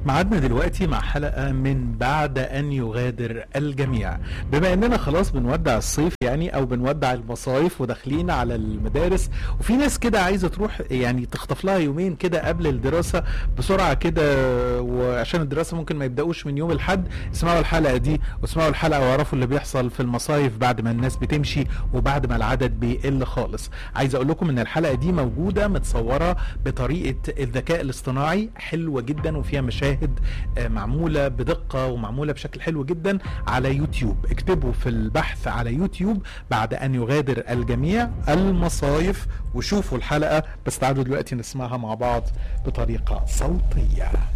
معادنا دلوقتي مع حلقة من بعد أن يغادر الجميع بما أننا خلاص بنودع الصيف يعني أو بنودع المصايف وداخلين على المدارس وفي ناس كده عايزة تروح يعني تخطف لها يومين كده قبل الدراسة بسرعة كده وعشان الدراسة ممكن ما يبدأوش من يوم الحد اسمعوا الحلقة دي واسمعوا الحلقة واعرفوا اللي بيحصل في المصايف بعد ما الناس بتمشي وبعد ما العدد بيقل خالص عايز أقول لكم إن الحلقة دي موجودة متصورة بطريقة الذكاء الاصطناعي حلوة جدا وفيها مشاهد آه، معمولة بدقة ومعمولة بشكل حلو جدا على يوتيوب اكتبوا في البحث على يوتيوب بعد أن يغادر الجميع المصايف وشوفوا الحلقة بس تعالوا دلوقتي نسمعها مع بعض بطريقة صوتية